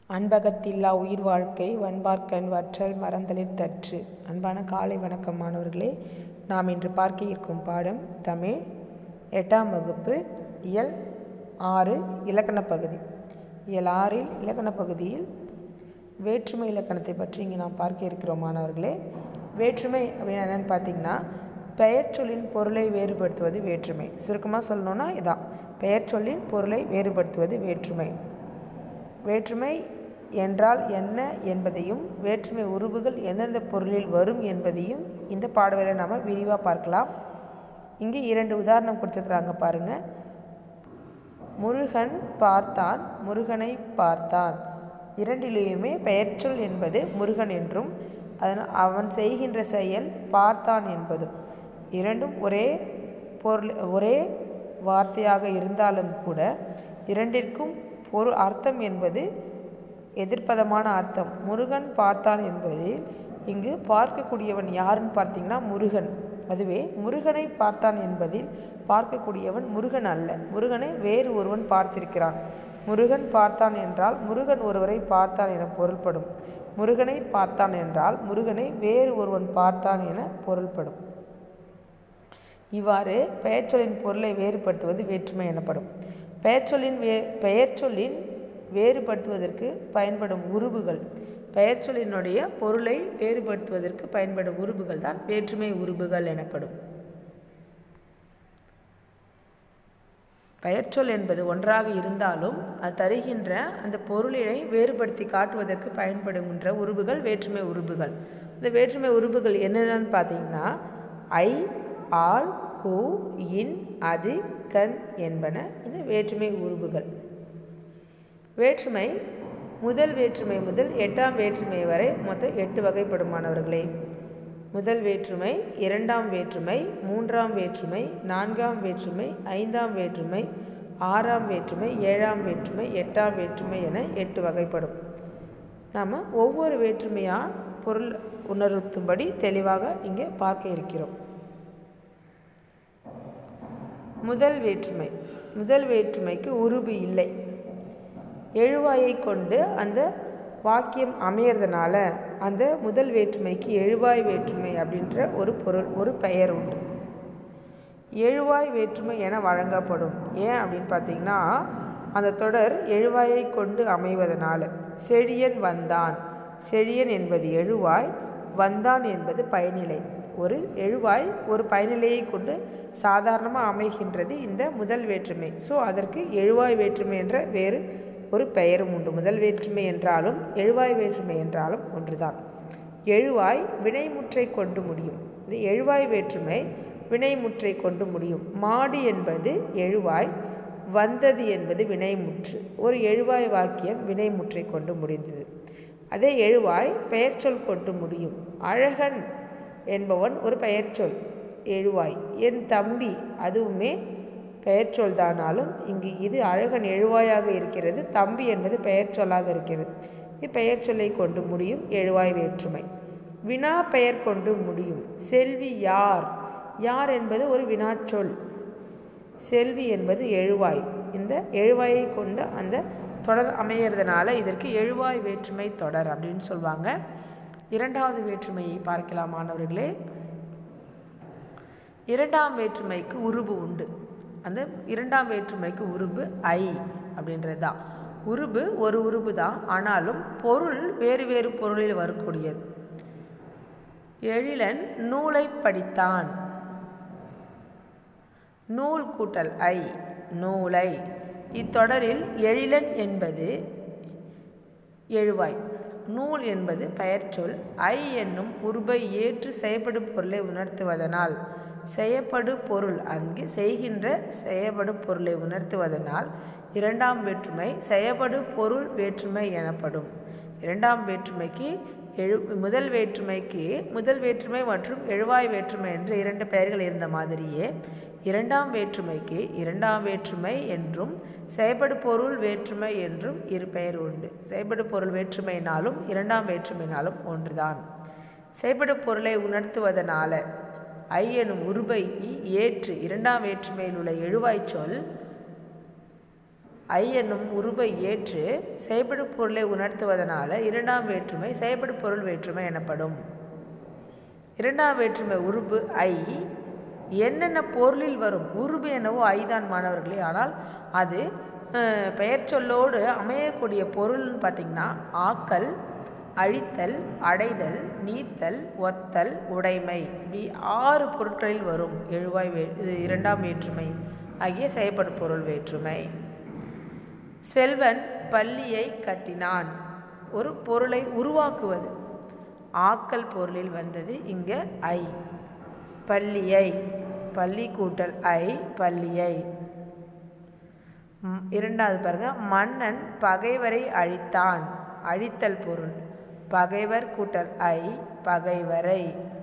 அன்பகத்தில்லா உயிர் வாழ்க்கை வன்பார்க்கண் வற்றல் மறந்தலிர் தற்று அன்பான காலை வணக்கம் மாணவர்களே நாம் இன்று பார்க்க இருக்கும் பாடம் தமிழ் எட்டாம் வகுப்பு இயல் ஆறு இலக்கணப் பகுதி இயல் ஆறில் இலக்கணப் பகுதியில் வேற்றுமை இலக்கணத்தை பற்றி இங்கே நாம் பார்க்க இருக்கிறோம் மாணவர்களே வேற்றுமை அப்படின்னு என்னென்னு பார்த்தீங்கன்னா பெயர் சொல்லின் பொருளை வேறுபடுத்துவது வேற்றுமை சுருக்கமாக சொல்லணுன்னா இதான் பெயர் சொல்லின் பொருளை வேறுபடுத்துவது வேற்றுமை வேற்றுமை என்றால் என்ன என்பதையும் வேற்றுமை உருவுகள் எந்தெந்த பொருளில் வரும் என்பதையும் இந்த பாடவேளை நாம் விரிவாக பார்க்கலாம் இங்கே இரண்டு உதாரணம் கொடுத்துருக்குறாங்க பாருங்கள் முருகன் பார்த்தான் முருகனை பார்த்தான் இரண்டிலேயுமே பெயர்ச்சொல் என்பது முருகன் என்றும் அதனால் அவன் செய்கின்ற செயல் பார்த்தான் என்பதும் இரண்டும் ஒரே பொருள் ஒரே வார்த்தையாக இருந்தாலும் கூட இரண்டிற்கும் பொருள் அர்த்தம் என்பது எதிர்ப்பதமான அர்த்தம் முருகன் பார்த்தான் என்பதில் இங்கு பார்க்கக்கூடியவன் யாருன்னு பார்த்தீங்கன்னா முருகன் அதுவே முருகனை பார்த்தான் என்பதில் பார்க்கக்கூடியவன் முருகன் அல்ல முருகனை வேறு ஒருவன் பார்த்திருக்கிறான் முருகன் பார்த்தான் என்றால் முருகன் ஒருவரை பார்த்தான் என பொருள்படும் முருகனை பார்த்தான் என்றால் முருகனை வேறு ஒருவன் பார்த்தான் என பொருள்படும் இவ்வாறு பெயர்ச்சொல்லின் பொருளை வேறுபடுத்துவது வேற்றுமை எனப்படும் பெயர்ச்சொல்லின் வே பெயர்ச்சொல்லின் வேறுபடுத்துவதற்கு பயன்படும் உருவுகள் பெயர்ச்சொல்லினுடைய பொருளை வேறுபடுத்துவதற்கு பயன்படும் உருவுகள் தான் வேற்றுமை உருவுகள் எனப்படும் பெயர்ச்சொல் என்பது ஒன்றாக இருந்தாலும் அது தருகின்ற அந்த பொருளினை வேறுபடுத்தி காட்டுவதற்கு பயன்படுகின்ற உருவுகள் வேற்றுமை உருவுகள் இந்த வேற்றுமை உருவுகள் என்னென்னு பார்த்தீங்கன்னா ஐ ஆள் கு இன் அது கண் என்பன இந்த வேற்றுமை உருவுகள் வேற்றுமை முதல் வேற்றுமை முதல் எட்டாம் வேற்றுமை வரை மொத்தம் எட்டு வகைப்படுமானவர்களே முதல் வேற்றுமை இரண்டாம் வேற்றுமை மூன்றாம் வேற்றுமை நான்காம் வேற்றுமை ஐந்தாம் வேற்றுமை ஆறாம் வேற்றுமை ஏழாம் வேற்றுமை எட்டாம் வேற்றுமை என எட்டு வகைப்படும் நாம் ஒவ்வொரு வேற்றுமையாக பொருள் உணர்த்தும்படி தெளிவாக இங்கே பார்க்க இருக்கிறோம் முதல் வேற்றுமை முதல் வேற்றுமைக்கு உருபு இல்லை எழுவாயை கொண்டு அந்த வாக்கியம் அமையறதுனால அந்த முதல் வேற்றுமைக்கு எழுவாய் வேற்றுமை அப்படின்ற ஒரு பொருள் ஒரு பெயர் உண்டு எழுவாய் வேற்றுமை என வழங்கப்படும் ஏன் அப்படின்னு பார்த்தீங்கன்னா அந்த தொடர் எழுவாயை கொண்டு அமைவதனால செழியன் வந்தான் செழியன் என்பது எழுவாய் வந்தான் என்பது பயனிலை ஒரு எழுவாய் ஒரு பயனிலையை கொண்டு சாதாரணமாக அமைகின்றது இந்த முதல் வேற்றுமை ஸோ அதற்கு எழுவாய் வேற்றுமை என்ற வேறு ஒரு பெயரும் உண்டு முதல் வேற்றுமை என்றாலும் எழுவாய் வேற்றுமை என்றாலும் ஒன்றுதான் எழுவாய் வினைமுற்றை கொண்டு முடியும் இது எழுவாய் வேற்றுமை வினைமுற்றை கொண்டு முடியும் மாடு என்பது எழுவாய் வந்தது என்பது வினைமுற்று ஒரு எழுவாய் வாக்கியம் வினைமுற்றை கொண்டு முடிந்தது அதே எழுவாய் பெயர்ச்சொல் கொண்டு முடியும் அழகன் என்பவன் ஒரு பெயர்ச்சொல் எழுவாய் என் தம்பி அதுவுமே பெயர்ச்சொல் தானாலும் இங்கு இது அழகன் எழுவாயாக இருக்கிறது தம்பி என்பது பெயர் சொல்லாக இருக்கிறது இப்பெயர் சொல்லை கொண்டு முடியும் எழுவாய் வேற்றுமை வினா பெயர் கொண்டு முடியும் செல்வி யார் யார் என்பது ஒரு வினாச்சொல் செல்வி என்பது எழுவாய் இந்த எழுவாயை கொண்டு அந்த தொடர் அமையிறதுனால இதற்கு எழுவாய் வேற்றுமை தொடர் அப்படின்னு சொல்லுவாங்க இரண்டாவது வேற்றுமையை பார்க்கலாம் மாணவர்களே இரண்டாம் வேற்றுமைக்கு உருபு உண்டு அந்த இரண்டாம் வேற்றுமைக்கு உருபு ஐ அப்படின்றது தான் உருபு ஒரு உருபு தான் ஆனாலும் பொருள் வேறு வேறு பொருளில் வரக்கூடியது எழிலன் நூலை படித்தான் நூல் கூட்டல் ஐ நூலை இத்தொடரில் எழிலன் என்பது எழுவாய் நூல் என்பது பெயர்ச்சொல் ஐ என்னும் உருபை ஏற்று செய்யப்படும் பொருளை உணர்த்துவதனால் செய்யப்படு பொருள் அங்கு செய்கின்ற செய்யப்படு பொருளை உணர்த்துவதனால் இரண்டாம் வேற்றுமை செய்யப்படு பொருள் வேற்றுமை எனப்படும் இரண்டாம் வேற்றுமைக்கு எழு முதல் வேற்றுமைக்கு முதல் வேற்றுமை மற்றும் எழுவாய் வேற்றுமை என்று இரண்டு பெயர்கள் இருந்த மாதிரியே இரண்டாம் வேற்றுமைக்கு இரண்டாம் வேற்றுமை என்றும் செயற்படு பொருள் வேற்றுமை என்றும் இரு பெயர் உண்டு செயற்படு பொருள் வேற்றுமைனாலும் இரண்டாம் வேற்றுமைனாலும் ஒன்றுதான் செயற்படு பொருளை உணர்த்துவதனால ஐ எனும் உருபை ஏற்று இரண்டாம் வேற்றுமையில் உள்ள எழுவாய் சொல் ஐ என்னும் உருவை ஏற்று செயல்படு பொருளை உணர்த்துவதனால இரண்டாம் வேற்றுமை செயல்படு பொருள் வேற்றுமை எனப்படும் இரண்டாம் வேற்றுமை உருபு ஐ என்னென்ன பொருளில் வரும் உருபு என்னவோ ஐதான் மாணவர்களே ஆனால் அது அஹ், பெயர் சொல்லோடு அமையக்கூடிய பொருள்னு பார்த்திங்கன்னா ஆக்கல் அழித்தல் அடைதல் நீத்தல் ஒத்தல் உடைமை இப்படி ஆறு பொருட்களில் வரும் எழுவாய் வே இது இரண்டாம் வேற்றுமை ஆகிய செயல்படும் பொருள் வேற்றுமை செல்வன் பள்ளியை கட்டினான் ஒரு பொருளை உருவாக்குவது ஆக்கல் பொருளில் வந்தது இங்கே ஐ பள்ளியை பள்ளி கூட்டல் ஐ பள்ளியை ம், இரண்டாவது பாருங்க மன்னன் பகைவரை அழித்தான் அழித்தல் பொருள் பகைவர் கூட்டல் ஐ பகைவரை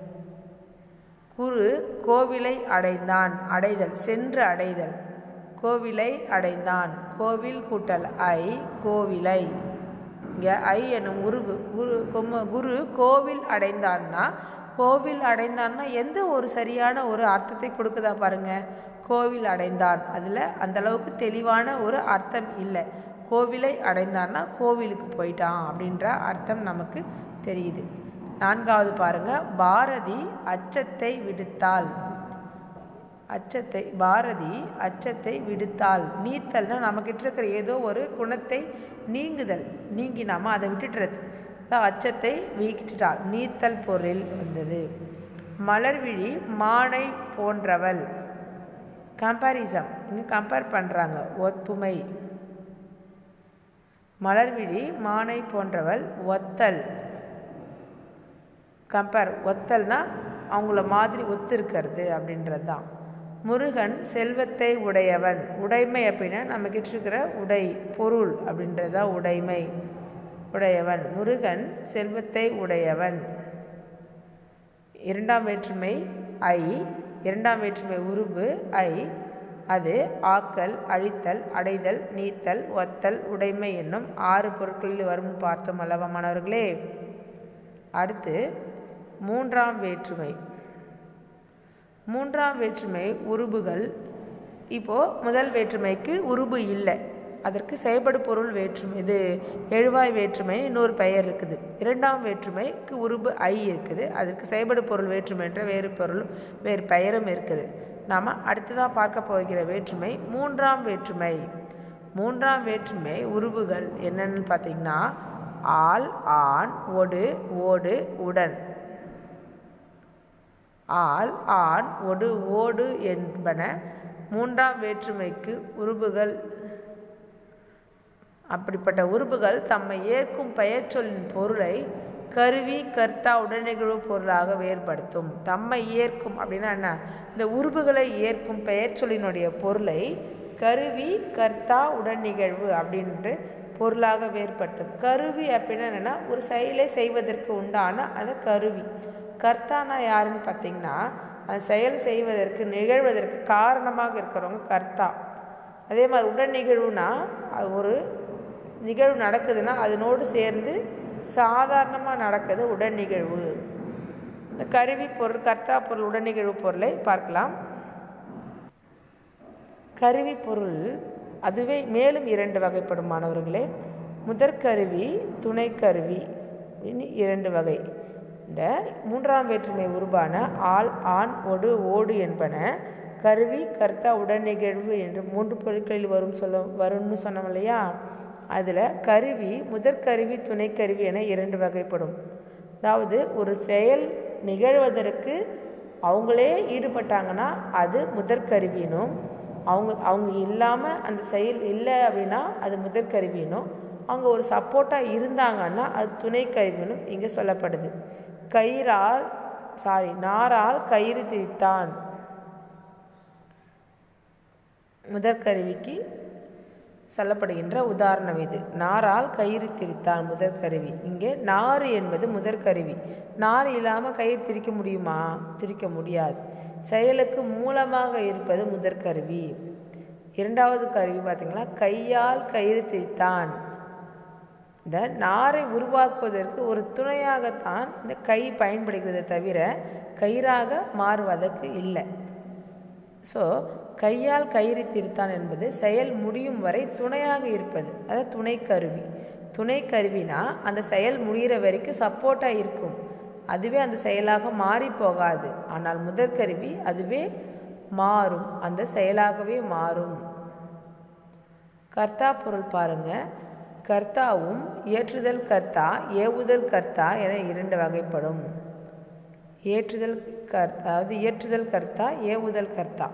குரு கோவிலை அடைந்தான் அடைதல் சென்று அடைதல் கோவிலை அடைந்தான் கோவில் கூட்டல் ஐ கோவிலை இங்கே ஐ என்னும் உருவு குரு கொம்ம குரு கோவில் அடைந்தான்னா கோவில் அடைந்தான்னா எந்த ஒரு சரியான ஒரு அர்த்தத்தை கொடுக்குதா பாருங்க கோவில் அடைந்தான் அதில் அந்த அளவுக்கு தெளிவான ஒரு அர்த்தம் இல்லை கோவிலை அடைந்தான்னா கோவிலுக்கு போயிட்டான் அப்படின்ற அர்த்தம் நமக்கு தெரியுது நான்காவது பாருங்க பாரதி அச்சத்தை விடுத்தாள் அச்சத்தை பாரதி அச்சத்தை விடுத்தாள் நீத்தல்னா நம்மக்கிட்ட இருக்கிற ஏதோ ஒரு குணத்தை நீங்குதல் நீங்கினாம அதை விட்டுட்டுறது அதான் அச்சத்தை வீக்கிட்டாள் நீத்தல் பொருளில் வந்தது மலர்விழி மானை போன்றவள் கம்பாரிசம் இங்கே கம்பேர் பண்ணுறாங்க ஒப்புமை மலர்விழி மானை போன்றவள் ஒத்தல் கம்பேர் ஒத்தல்னா அவங்கள மாதிரி ஒத்து இருக்கிறது அப்படின்றது தான் முருகன் செல்வத்தை உடையவன் உடைமை அப்படின்னா நம்மக்கிட்ட இருக்கிற உடை பொருள் அப்படின்றது தான் உடைமை உடையவன் முருகன் செல்வத்தை உடையவன் இரண்டாம் வேற்றுமை ஐ இரண்டாம் வேற்றுமை உருபு ஐ அது ஆக்கல் அழித்தல் அடைதல் நீத்தல் ஒத்தல் உடைமை என்னும் ஆறு பொருட்களில் வரும் பார்த்தோம் அல்லவா மாணவர்களே அடுத்து மூன்றாம் வேற்றுமை மூன்றாம் வேற்றுமை உருபுகள் இப்போது முதல் வேற்றுமைக்கு உருபு இல்லை அதற்கு செயல்படு பொருள் வேற்றுமை இது எழுவாய் வேற்றுமை இன்னொரு பெயர் இருக்குது இரண்டாம் வேற்றுமைக்கு உருபு ஐ இருக்குது அதற்கு செயல்படு பொருள் வேற்றுமை என்ற வேறு பொருள் வேறு பெயரும் இருக்குது நாம் அடுத்ததாக பார்க்க போகிற வேற்றுமை மூன்றாம் வேற்றுமை மூன்றாம் வேற்றுமை உருபுகள் என்னென்னு பார்த்தீங்கன்னா ஆள் ஆண் ஒடு ஓடு உடன் ஆள் ஆண் ஒடு ஓடு என்பன மூன்றாம் வேற்றுமைக்கு உருபுகள் அப்படிப்பட்ட உறுப்புகள் தம்மை ஏற்கும் பெயர் சொல்லின் பொருளை கருவி கர்த்தா உடனிகழ்வு பொருளாக வேறுபடுத்தும் தம்மை ஏற்கும் அப்படின்னா என்ன இந்த உறுப்புகளை ஏற்கும் பெயர் சொல்லினுடைய பொருளை கருவி கர்த்தா உடன் நிகழ்வு அப்படின்ற பொருளாக வேறுபடுத்தும் கருவி அப்படின்னா என்னென்னா ஒரு செயலை செய்வதற்கு உண்டான அந்த கருவி கர்த்தானா யாருன்னு பார்த்தீங்கன்னா அந்த செயல் செய்வதற்கு நிகழ்வதற்கு காரணமாக இருக்கிறவங்க கர்த்தா அதே மாதிரி உடன் நிகழ்வுனா அது ஒரு நிகழ்வு நடக்குதுன்னா அதனோடு சேர்ந்து சாதாரணமாக நடக்குது உடன் நிகழ்வு இந்த கருவி பொருள் கர்த்தா பொருள் உடன் நிகழ்வு பொருளை பார்க்கலாம் கருவி பொருள் அதுவே மேலும் இரண்டு வகைப்படும் மாணவர்களே முதற்கருவி துணைக்கருவி அப்படின்னு இரண்டு வகை இந்த மூன்றாம் வேற்றுமை உருவான ஆள் ஆண் ஒடு ஓடு என்பன கருவி கர்த்தா உடன் நிகழ்வு என்று மூன்று பொருட்களில் வரும் சொல்ல வரும்னு சொன்னோம் இல்லையா அதில் கருவி முதற்கருவி துணைக்கருவி என இரண்டு வகைப்படும் அதாவது ஒரு செயல் நிகழ்வதற்கு அவங்களே ஈடுபட்டாங்கன்னா அது முதற்கருவினும் அவங்க அவங்க இல்லாமல் அந்த செயல் இல்லை அப்படின்னா அது முதற்கருவினும் அவங்க ஒரு சப்போர்ட்டாக இருந்தாங்கன்னா அது துணைக்கருவினும் இங்கே சொல்லப்படுது கயிறால் சாரி நாரால் கயிறு திரித்தான் முதற்கருவிக்கு சொல்லப்படுகின்ற உதாரணம் இது நாரால் கயிறு திரித்தான் முதற்கருவி இங்கே நாறு என்பது முதற்கருவி நார் இல்லாமல் கயிறு திரிக்க முடியுமா திரிக்க முடியாது செயலுக்கு மூலமாக இருப்பது முதற்கருவி இரண்டாவது கருவி பார்த்திங்களா கையால் கயிறு திரித்தான் இந்த நாரை உருவாக்குவதற்கு ஒரு துணையாகத்தான் இந்த கை பயன்படுகிறதை தவிர கயிறாக மாறுவதற்கு இல்லை ஸோ கையால் கயிறு திருத்தான் என்பது செயல் முடியும் வரை துணையாக இருப்பது அதாவது துணை கருவி துணை கருவினா அந்த செயல் முடிகிற வரைக்கும் சப்போர்ட்டாக இருக்கும் அதுவே அந்த செயலாக மாறி போகாது ஆனால் முதற்கருவி அதுவே மாறும் அந்த செயலாகவே மாறும் கர்த்தா பொருள் பாருங்க கர்த்தாவும் ஏற்றுதல் கர்த்தா ஏவுதல் கர்த்தா என இரண்டு வகைப்படும் ஏற்றுதல் கர் அதாவது ஏற்றுதல் கர்த்தா ஏவுதல் கர்த்தா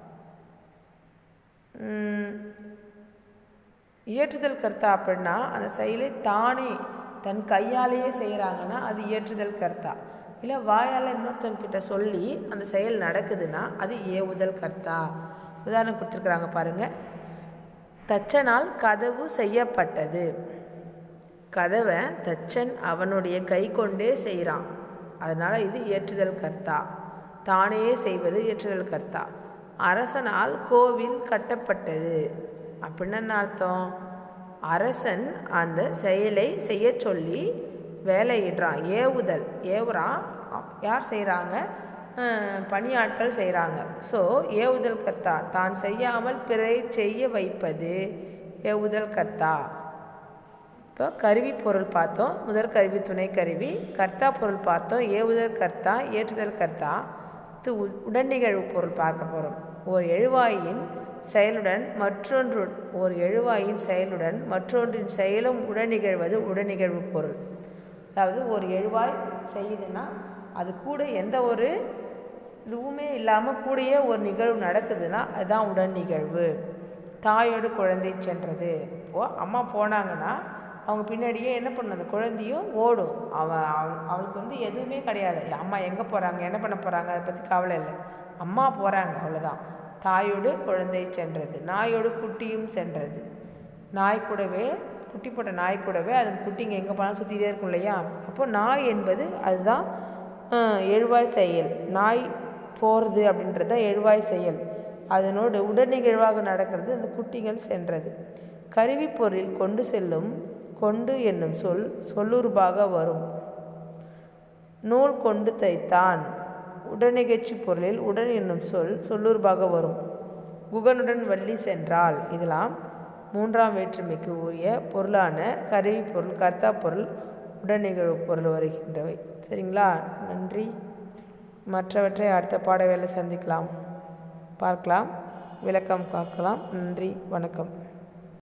இயற்றுதல் கர்த்தா அப்படின்னா அந்த செயலை தானே தன் கையாலேயே செய்கிறாங்கன்னா அது இயற்றுதல் கர்த்தா இல்லை வாயால் இன்னொருத்தவங்கிட்ட சொல்லி அந்த செயல் நடக்குதுன்னா அது ஏவுதல் கர்த்தா உதாரணம் கொடுத்துருக்குறாங்க பாருங்கள் தச்சனால் கதவு செய்யப்பட்டது கதவை தச்சன் அவனுடைய கை கொண்டே செய்கிறான் அதனால் இது ஏற்றுதல் கர்த்தா தானே செய்வது ஏற்றுதல் கர்த்தா அரசனால் கோவில் கட்டப்பட்டது அப்படின்னு என்ன அர்த்தம் அரசன் அந்த செயலை செய்ய சொல்லி வேலையிடுறான் ஏவுதல் ஏவுறான் யார் செய்கிறாங்க பணியாட்கள் செய்கிறாங்க ஸோ ஏவுதல் கர்த்தா தான் செய்யாமல் பிறரை செய்ய வைப்பது ஏவுதல் கர்த்தா இப்போ கருவி பொருள் பார்த்தோம் முதற் கருவி துணை கருவி கர்த்தா பொருள் பார்த்தோம் ஏவுதல் கர்த்தா ஏற்றுதல் கர்த்தா இது உடன்நிகழ்வு பொருள் பார்க்க போகிறோம் ஒரு எழுவாயின் செயலுடன் மற்றொன்று ஒரு எழுவாயின் செயலுடன் மற்றொன்றின் செயலும் உடனிகழ்வது உடனிகழ்வு பொருள் அதாவது ஒரு எழுவாய் செய்யுதுன்னா அது கூட எந்த ஒரு இதுவுமே இல்லாமல் கூடயே ஒரு நிகழ்வு நடக்குதுன்னா அதுதான் உடன் நிகழ்வு தாயோடு குழந்தை சென்றது இப்போது அம்மா போனாங்கன்னா அவங்க பின்னாடியே என்ன பண்ணும் அந்த குழந்தையும் ஓடும் அவன் அவளுக்கு வந்து எதுவுமே கிடையாது அம்மா எங்கே போகிறாங்க என்ன பண்ண போகிறாங்க அதை பற்றி கவலை இல்லை அம்மா போகிறாங்க அவ்வளோதான் தாயோடு குழந்தை சென்றது நாயோடு குட்டியும் சென்றது நாய் கூடவே குட்டி போட்ட நாய் கூடவே அது குட்டிங்க எங்கே போனாலும் சுற்றிட்டே இருக்கும் இல்லையா அப்போ நாய் என்பது அதுதான் எழுவாய் செயல் நாய் போகிறது அப்படின்றது தான் எழுவாய் செயல் அதனோடு உடனிகழ்வாக நடக்கிறது அந்த குட்டிகள் சென்றது கருவி பொருளில் கொண்டு செல்லும் கொண்டு என்னும் சொல் சொல்லுருபாக வரும் நூல் கொண்டு தைத்தான் உடனிகழ்ச்சி பொருளில் உடன் என்னும் சொல் சொல்லுருபாக வரும் குகனுடன் வள்ளி சென்றால் இதெல்லாம் மூன்றாம் வேற்றுமைக்கு உரிய பொருளான கருவி பொருள் கர்த்தா பொருள் உடனிகழ்வு பொருள் வருகின்றவை சரிங்களா நன்றி மற்றவற்றை அடுத்த பாட வேலை சந்திக்கலாம் பார்க்கலாம் விளக்கம் பார்க்கலாம் நன்றி வணக்கம்